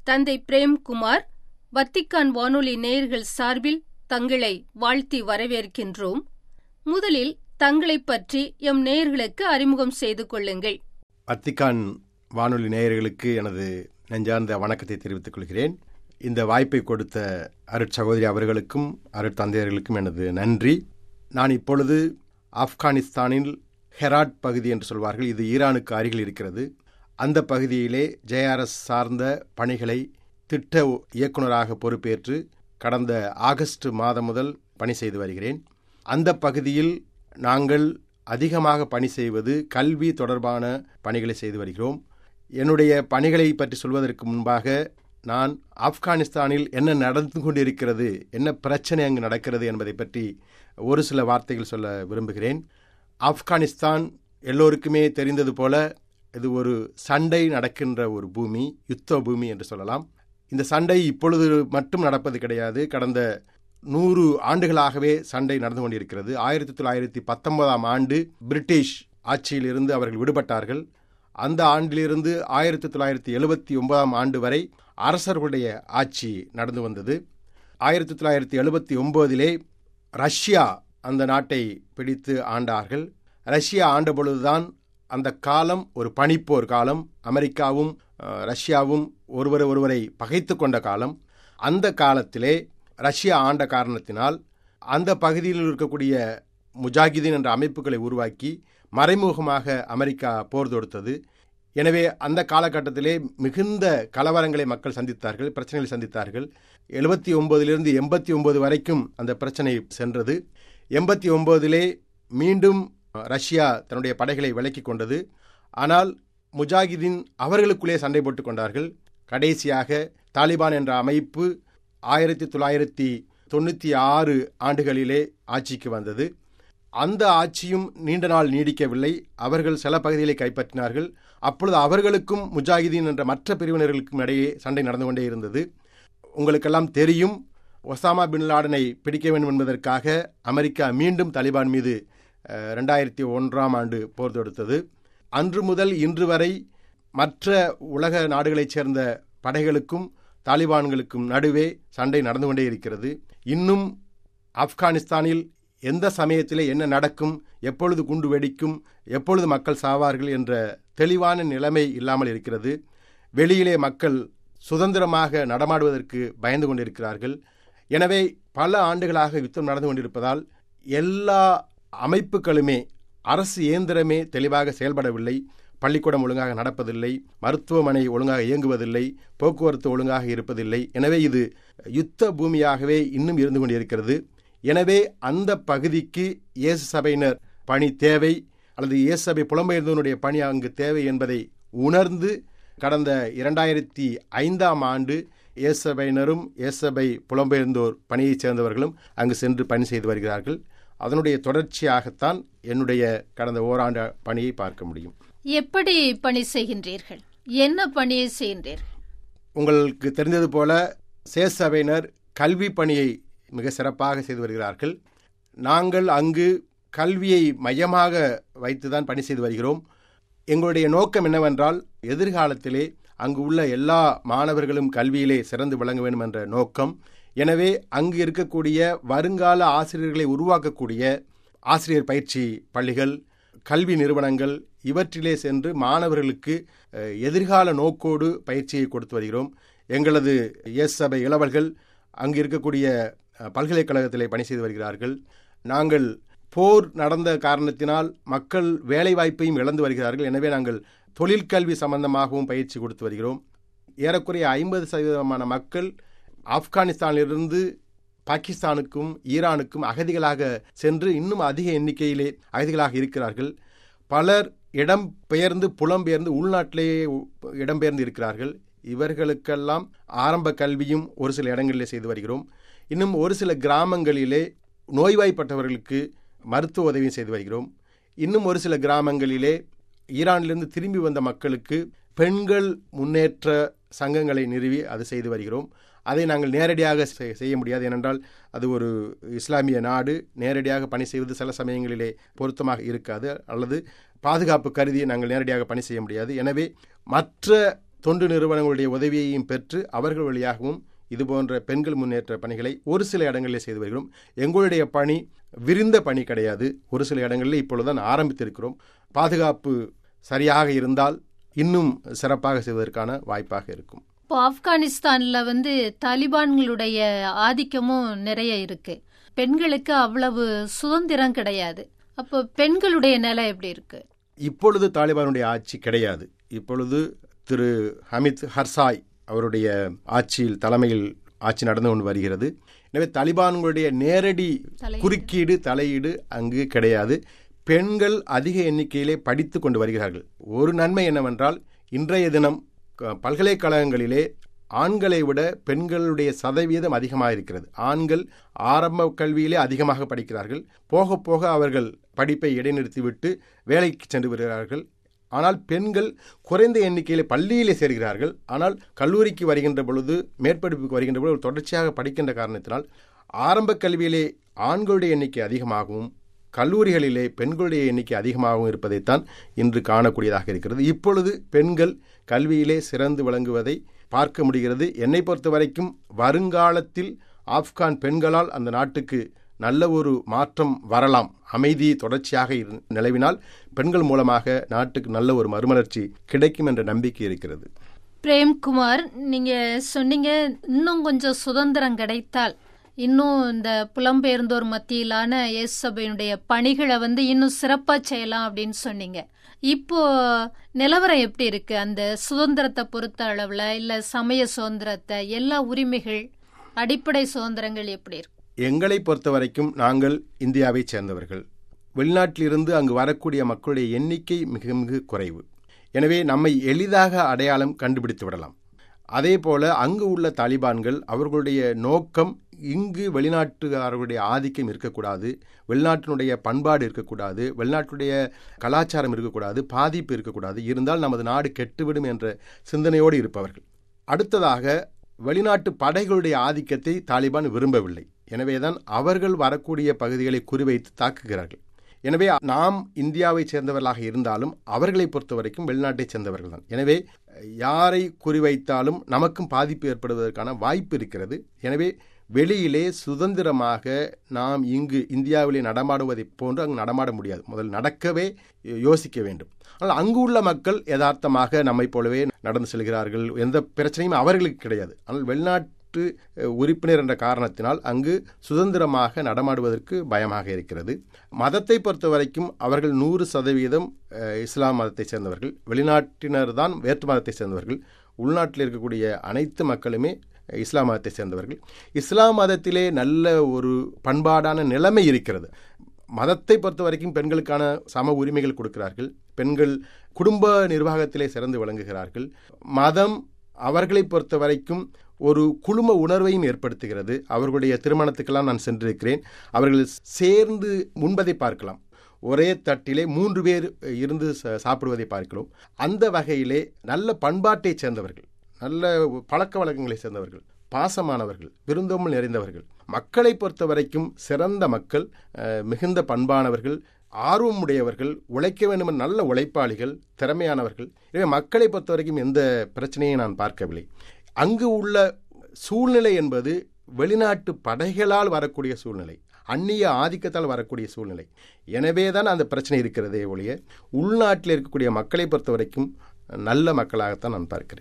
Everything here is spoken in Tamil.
தந்தை பிரேம்குமார் வத்திக்கான் வானொலி நேயர்கள் சார்பில் தங்களை வாழ்த்தி வரவேற்கின்றோம் முதலில் தங்களைப் பற்றி எம் நேயர்களுக்கு அறிமுகம் செய்து கொள்ளுங்கள் வத்திக்கான் வானொலி நேயர்களுக்கு எனது நெஞ்சார்ந்த வணக்கத்தை தெரிவித்துக் கொள்கிறேன் இந்த வாய்ப்பை கொடுத்த அருட்சகோதரி அவர்களுக்கும் அருட்தந்தையர்களுக்கும் எனது நன்றி நான் இப்பொழுது ஆப்கானிஸ்தானில் ஹெராட் பகுதி என்று சொல்வார்கள் இது ஈரானுக்கு அருகில் இருக்கிறது அந்த பகுதியிலே ஜேஆர்எஸ் சார்ந்த பணிகளை திட்ட இயக்குநராக பொறுப்பேற்று கடந்த ஆகஸ்ட் மாதம் முதல் பணி செய்து வருகிறேன் அந்த பகுதியில் நாங்கள் அதிகமாக பணி செய்வது கல்வி தொடர்பான பணிகளை செய்து வருகிறோம் என்னுடைய பணிகளை பற்றி சொல்வதற்கு முன்பாக நான் ஆப்கானிஸ்தானில் என்ன நடந்து கொண்டிருக்கிறது என்ன பிரச்சனை அங்கு நடக்கிறது என்பதை பற்றி ஒரு சில வார்த்தைகள் சொல்ல விரும்புகிறேன் ஆப்கானிஸ்தான் எல்லோருக்குமே தெரிந்தது போல இது ஒரு சண்டை நடக்கின்ற ஒரு பூமி யுத்த பூமி என்று சொல்லலாம் இந்த சண்டை இப்பொழுது மட்டும் நடப்பது கிடையாது கடந்த நூறு ஆண்டுகளாகவே சண்டை நடந்து கொண்டிருக்கிறது ஆயிரத்தி தொள்ளாயிரத்தி பத்தொன்பதாம் ஆண்டு பிரிட்டிஷ் ஆட்சியிலிருந்து அவர்கள் விடுபட்டார்கள் அந்த ஆண்டிலிருந்து ஆயிரத்தி தொள்ளாயிரத்தி எழுபத்தி ஒன்பதாம் ஆண்டு வரை அரசர்களுடைய ஆட்சி நடந்து வந்தது ஆயிரத்தி தொள்ளாயிரத்தி எழுபத்தி ஒன்பதிலே ரஷ்யா அந்த நாட்டை பிடித்து ஆண்டார்கள் ரஷ்யா ஆண்ட பொழுதுதான் அந்த காலம் ஒரு பனிப்போர் காலம் அமெரிக்காவும் ரஷ்யாவும் ஒருவரை ஒருவரை பகைத்து கொண்ட காலம் அந்த காலத்திலே ரஷ்யா ஆண்ட காரணத்தினால் அந்த பகுதியில் இருக்கக்கூடிய முஜாகிதீன் என்ற அமைப்புகளை உருவாக்கி மறைமுகமாக அமெரிக்கா போர் தொடுத்தது எனவே அந்த காலகட்டத்திலே மிகுந்த கலவரங்களை மக்கள் சந்தித்தார்கள் பிரச்சனைகளை சந்தித்தார்கள் எழுபத்தி ஒன்பதிலிருந்து எண்பத்தி ஒன்பது வரைக்கும் அந்த பிரச்சனை சென்றது எண்பத்தி ஒன்பதிலே மீண்டும் ரஷ்யா தன்னுடைய படைகளை விலக்கி கொண்டது ஆனால் முஜாகிதீன் அவர்களுக்குள்ளே சண்டை போட்டுக் கொண்டார்கள் கடைசியாக தாலிபான் என்ற அமைப்பு ஆயிரத்தி தொள்ளாயிரத்தி தொண்ணூற்றி ஆறு ஆண்டுகளிலே ஆட்சிக்கு வந்தது அந்த ஆட்சியும் நீண்ட நாள் நீடிக்கவில்லை அவர்கள் சில பகுதிகளை கைப்பற்றினார்கள் அப்பொழுது அவர்களுக்கும் முஜாஹிதீன் என்ற மற்ற பிரிவினர்களுக்கும் இடையே சண்டை நடந்து கொண்டே இருந்தது உங்களுக்கெல்லாம் தெரியும் ஒசாமா பின் லாடனை பிடிக்க வேண்டும் என்பதற்காக அமெரிக்கா மீண்டும் தாலிபான் மீது ரெண்டாயிரத்தி ஒன்றாம் ஆண்டு போர் தொடுத்தது அன்று முதல் இன்று வரை மற்ற உலக நாடுகளைச் சேர்ந்த படைகளுக்கும் தாலிபான்களுக்கும் நடுவே சண்டை நடந்து கொண்டே இருக்கிறது இன்னும் ஆப்கானிஸ்தானில் எந்த சமயத்திலே என்ன நடக்கும் எப்பொழுது குண்டு வெடிக்கும் எப்பொழுது மக்கள் சாவார்கள் என்ற தெளிவான நிலைமை இல்லாமல் இருக்கிறது வெளியிலே மக்கள் சுதந்திரமாக நடமாடுவதற்கு பயந்து கொண்டிருக்கிறார்கள் எனவே பல ஆண்டுகளாக யுத்தம் நடந்து கொண்டிருப்பதால் எல்லா அமைப்புகளுமே அரசு இயந்திரமே தெளிவாக செயல்படவில்லை பள்ளிக்கூடம் ஒழுங்காக நடப்பதில்லை மருத்துவமனை ஒழுங்காக இயங்குவதில்லை போக்குவரத்து ஒழுங்காக இருப்பதில்லை எனவே இது யுத்த பூமியாகவே இன்னும் இருந்து கொண்டிருக்கிறது எனவே அந்த பகுதிக்கு இயேசு சபையினர் பணி தேவை அல்லது இயேசு சபை புலம்பெயர்ந்தவனுடைய பணி அங்கு தேவை என்பதை உணர்ந்து கடந்த இரண்டாயிரத்தி ஐந்தாம் ஆண்டு இயேசபையினரும் இயேசபை புலம்பெயர்ந்தோர் பணியைச் சேர்ந்தவர்களும் அங்கு சென்று பணி செய்து வருகிறார்கள் அதனுடைய தொடர்ச்சியாகத்தான் என்னுடைய கடந்த ஓராண்டு பணியை பார்க்க முடியும் எப்படி பணி செய்கின்றீர்கள் என்ன பணியை செய்கின்றீர்கள் உங்களுக்கு தெரிந்தது போல சேசபையினர் கல்வி பணியை மிக சிறப்பாக செய்து வருகிறார்கள் நாங்கள் அங்கு கல்வியை மையமாக வைத்துதான் பணி செய்து வருகிறோம் எங்களுடைய நோக்கம் என்னவென்றால் எதிர்காலத்திலே அங்கு உள்ள எல்லா மாணவர்களும் கல்வியிலே சிறந்து விளங்க வேண்டும் என்ற நோக்கம் எனவே அங்கு இருக்கக்கூடிய வருங்கால ஆசிரியர்களை உருவாக்கக்கூடிய ஆசிரியர் பயிற்சி பள்ளிகள் கல்வி நிறுவனங்கள் இவற்றிலே சென்று மாணவர்களுக்கு எதிர்கால நோக்கோடு பயிற்சியை கொடுத்து வருகிறோம் எங்களது எஸ் சபை இளவல்கள் அங்கு இருக்கக்கூடிய பல்கலைக்கழகத்திலே பணி செய்து வருகிறார்கள் நாங்கள் போர் நடந்த காரணத்தினால் மக்கள் வேலைவாய்ப்பையும் இழந்து வருகிறார்கள் எனவே நாங்கள் தொழிற்கல்வி சம்பந்தமாகவும் பயிற்சி கொடுத்து வருகிறோம் ஏறக்குறைய ஐம்பது சதவீதமான மக்கள் ஆப்கானிஸ்தானிலிருந்து பாகிஸ்தானுக்கும் ஈரானுக்கும் அகதிகளாக சென்று இன்னும் அதிக எண்ணிக்கையிலே அகதிகளாக இருக்கிறார்கள் பலர் இடம் பெயர்ந்து புலம்பெயர்ந்து உள்நாட்டிலேயே இடம்பெயர்ந்து இருக்கிறார்கள் இவர்களுக்கெல்லாம் ஆரம்ப கல்வியும் ஒரு சில இடங்களிலே செய்து வருகிறோம் இன்னும் ஒரு சில கிராமங்களிலே நோய்வாய்ப்பட்டவர்களுக்கு மருத்துவ உதவியும் செய்து வருகிறோம் இன்னும் ஒரு சில கிராமங்களிலே ஈரானிலிருந்து திரும்பி வந்த மக்களுக்கு பெண்கள் முன்னேற்ற சங்கங்களை நிறுவி அது செய்து வருகிறோம் அதை நாங்கள் நேரடியாக செய்ய முடியாது ஏனென்றால் அது ஒரு இஸ்லாமிய நாடு நேரடியாக பணி செய்வது சில சமயங்களிலே பொருத்தமாக இருக்காது அல்லது பாதுகாப்பு கருதி நாங்கள் நேரடியாக பணி செய்ய முடியாது எனவே மற்ற தொண்டு நிறுவனங்களுடைய உதவியையும் பெற்று அவர்கள் வழியாகவும் இதுபோன்ற பெண்கள் முன்னேற்ற பணிகளை ஒரு சில இடங்களில் செய்து வருகிறோம் எங்களுடைய பணி விரிந்த பணி கிடையாது ஒரு சில இடங்களில் இப்பொழுதுதான் ஆரம்பித்திருக்கிறோம் பாதுகாப்பு சரியாக இருந்தால் இன்னும் சிறப்பாக செய்வதற்கான வாய்ப்பாக இருக்கும் இப்போ ஆப்கானிஸ்தான்ல வந்து தாலிபான்களுடைய ஆதிக்கமும் நிறைய இருக்கு பெண்களுக்கு அவ்வளவு சுதந்திரம் கிடையாது அப்போ பெண்களுடைய நிலை எப்படி இருக்கு இப்பொழுது தாலிபானுடைய ஆட்சி கிடையாது இப்பொழுது திரு ஹமித் ஹர்சாய் அவருடைய ஆட்சியில் தலைமையில் ஆட்சி நடந்து கொண்டு வருகிறது எனவே தாலிபான்களுடைய நேரடி தலையீடு. குறுக்கீடு தலையீடு அங்கு கிடையாது பெண்கள் அதிக எண்ணிக்கையிலே படித்து கொண்டு வருகிறார்கள் ஒரு நன்மை என்னவென்றால் இன்றைய தினம் க- பல்கலைக்கழகங்களிலே ஆண்களை விட பெண்களுடைய சதவீதம் அதிகமாக இருக்கிறது ஆண்கள் ஆரம்ப கல்வியிலே அதிகமாக படிக்கிறார்கள் போக போக அவர்கள் படிப்பை இடைநிறுத்திவிட்டு வேலைக்கு சென்று வருகிறார்கள் ஆனால் பெண்கள் குறைந்த எண்ணிக்கையிலே பள்ளியிலே சேர்கிறார்கள் ஆனால் கல்லூரிக்கு வருகின்ற பொழுது மேற்படிப்புக்கு வருகின்ற பொழுது தொடர்ச்சியாக படிக்கின்ற காரணத்தினால் ஆரம்ப கல்வியிலே ஆண்களுடைய எண்ணிக்கை அதிகமாகவும் கல்லூரிகளிலே பெண்களுடைய எண்ணிக்கை அதிகமாகவும் இருப்பதைத்தான் இன்று காணக்கூடியதாக இருக்கிறது இப்பொழுது பெண்கள் கல்வியிலே சிறந்து விளங்குவதை பார்க்க முடிகிறது என்னை பொறுத்த வரைக்கும் வருங்காலத்தில் ஆப்கான் பெண்களால் அந்த நாட்டுக்கு நல்ல ஒரு மாற்றம் வரலாம் அமைதி தொடர்ச்சியாக இரு- நிலவினால் பெண்கள் மூலமாக நாட்டுக்கு நல்ல ஒரு மறுமலர்ச்சி கிடைக்கும் என்ற நம்பிக்கை இருக்கிறது பிரேம்குமார் நீங்க சொன்னீங்க இன்னும் கொஞ்சம் சுதந்திரம் கிடைத்தால் இன்னும் இந்த புலம்பெயர்ந்தோர் மத்தியிலான இயேசு சபையினுடைய பணிகளை வந்து இன்னும் சிறப்பா செய்யலாம் அப்படின்னு சொன்னீங்க இப்போ நிலவரம் எப்படி இருக்கு அந்த சுதந்திரத்தை பொறுத்த அளவுல இல்ல சமய சுதந்திரத்தை எல்லா உரிமைகள் அடிப்படை சுதந்திரங்கள் எப்படி இருக்கு எங்களை பொறுத்த வரைக்கும் நாங்கள் இந்தியாவைச் சேர்ந்தவர்கள் வெளிநாட்டிலிருந்து அங்கு வரக்கூடிய மக்களுடைய எண்ணிக்கை மிக மிக குறைவு எனவே நம்மை எளிதாக அடையாளம் கண்டுபிடித்து விடலாம் அதே போல அங்கு உள்ள தாலிபான்கள் அவர்களுடைய நோக்கம் இங்கு வெளிநாட்டுக்காரர்களுடைய ஆதிக்கம் இருக்கக்கூடாது வெளிநாட்டினுடைய பண்பாடு இருக்கக்கூடாது வெளிநாட்டுடைய கலாச்சாரம் இருக்கக்கூடாது பாதிப்பு இருக்கக்கூடாது இருந்தால் நமது நாடு கெட்டுவிடும் என்ற சிந்தனையோடு இருப்பவர்கள் அடுத்ததாக வெளிநாட்டு படைகளுடைய ஆதிக்கத்தை தாலிபான் விரும்பவில்லை எனவேதான் அவர்கள் வரக்கூடிய பகுதிகளை குறிவைத்து தாக்குகிறார்கள் எனவே நாம் இந்தியாவைச் சேர்ந்தவர்களாக இருந்தாலும் அவர்களை பொறுத்த வரைக்கும் வெளிநாட்டைச் சேர்ந்தவர்கள் தான் எனவே யாரை குறிவைத்தாலும் நமக்கும் பாதிப்பு ஏற்படுவதற்கான வாய்ப்பு இருக்கிறது எனவே வெளியிலே சுதந்திரமாக நாம் இங்கு இந்தியாவிலே நடமாடுவதைப் போன்று அங்கு நடமாட முடியாது முதல் நடக்கவே யோசிக்க வேண்டும் ஆனால் அங்கு உள்ள மக்கள் யதார்த்தமாக நம்மைப் போலவே நடந்து செல்கிறார்கள் எந்த பிரச்சனையும் அவர்களுக்கு கிடையாது ஆனால் வெளிநாட்டு அஹ், உறுப்பினர் என்ற காரணத்தினால் அங்கு சுதந்திரமாக நடமாடுவதற்கு பயமாக இருக்கிறது மதத்தை பொறுத்த வரைக்கும் அவர்கள் நூறு சதவீதம் அஹ், இஸ்லாம் மதத்தைச் சேர்ந்தவர்கள் வெளிநாட்டினர் தான் வேற்று மதத்தைச் சேர்ந்தவர்கள் உள்நாட்டில் இருக்கக்கூடிய அனைத்து மக்களுமே இஸ்லாம் மதத்தை சேர்ந்தவர்கள் இஸ்லாம் மதத்திலே நல்ல ஒரு பண்பாடான நிலைமை இருக்கிறது மதத்தை பொறுத்த வரைக்கும் பெண்களுக்கான சம உரிமைகள் கொடுக்கிறார்கள் பெண்கள் குடும்ப நிர்வாகத்திலே சிறந்து விளங்குகிறார்கள் மதம் அவர்களை பொறுத்த வரைக்கும் ஒரு குழும உணர்வையும் ஏற்படுத்துகிறது அவர்களுடைய திருமணத்துக்கெல்லாம் நான் சென்றிருக்கிறேன் அவர்கள் சேர்ந்து முன்பதை பார்க்கலாம் ஒரே தட்டிலே மூன்று பேர் இருந்து ச- சாப்பிடுவதை பார்க்கிறோம் அந்த வகையிலே நல்ல பண்பாட்டைச் சேர்ந்தவர்கள் நல்ல பழக்க வழக்கங்களை சேர்ந்தவர்கள் பாசமானவர்கள் விருந்தோம்பல் நிறைந்தவர்கள் மக்களை பொறுத்த வரைக்கும் சிறந்த மக்கள் அஹ், மிகுந்த பண்பானவர்கள் ஆர்வமுடையவர்கள் உழைக்க வேண்டும் என்ற நல்ல உழைப்பாளிகள் திறமையானவர்கள் எனவே மக்களை பொறுத்த வரைக்கும் எந்த பிரச்சனையும் நான் பார்க்கவில்லை அங்கு உள்ள சூழ்நிலை என்பது வெளிநாட்டு படைகளால் வரக்கூடிய சூழ்நிலை அந்நிய ஆதிக்கத்தால் வரக்கூடிய சூழ்நிலை எனவே தான் அந்த பிரச்சனை இருக்கிறதே ஒழிய உள்நாட்டில் இருக்கக்கூடிய மக்களை பொறுத்த வரைக்கும் நல்ல மக்களாகத்தான் நான் பார்க்கிறேன்